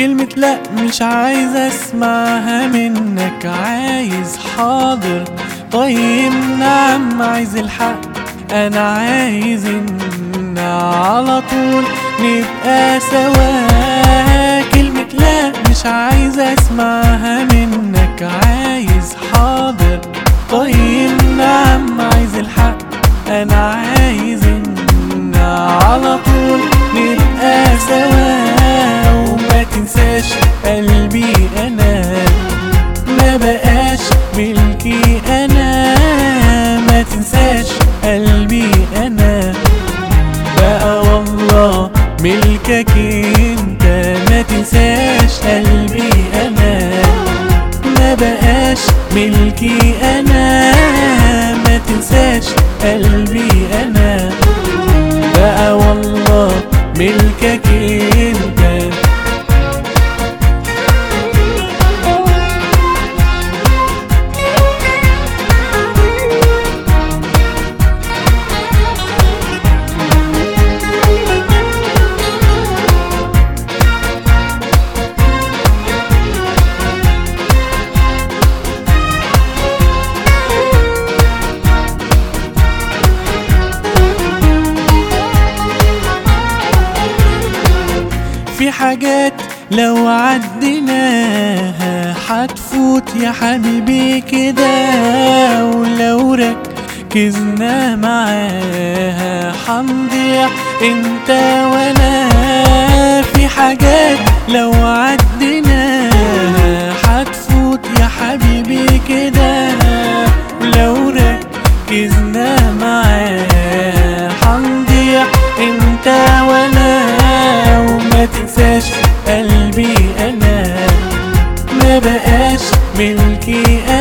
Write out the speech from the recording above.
كلمة لا مش عايز اسمعها منك عايز حاضر طيب نعم عايز الحق انا عايز ان على طول نبقى سوا كلمة لا مش عايز اسمعها منك عايز حاضر طيب نعم عايز الحق انا عايز ان على طول نبقى سوا وما تنساش قلبي انا ما بقاش ملكي انا ما تنساش قلبي انا بقى والله ملكك انت ما تنساش قلبي انا ما بقاش ملكي انا ما تنساش قلبي انا بقى والله ملكك انت في حاجات لو عديناها حتفوت يا حبيبي كده ولو ركزنا معاها حنضيع انت وانا في حاجات لو عديناها حتفوت يا حبيبي كده ولو ركزنا معاها حنضيع انت وانا وما تنساش قلبي انا ما بقاش ملكي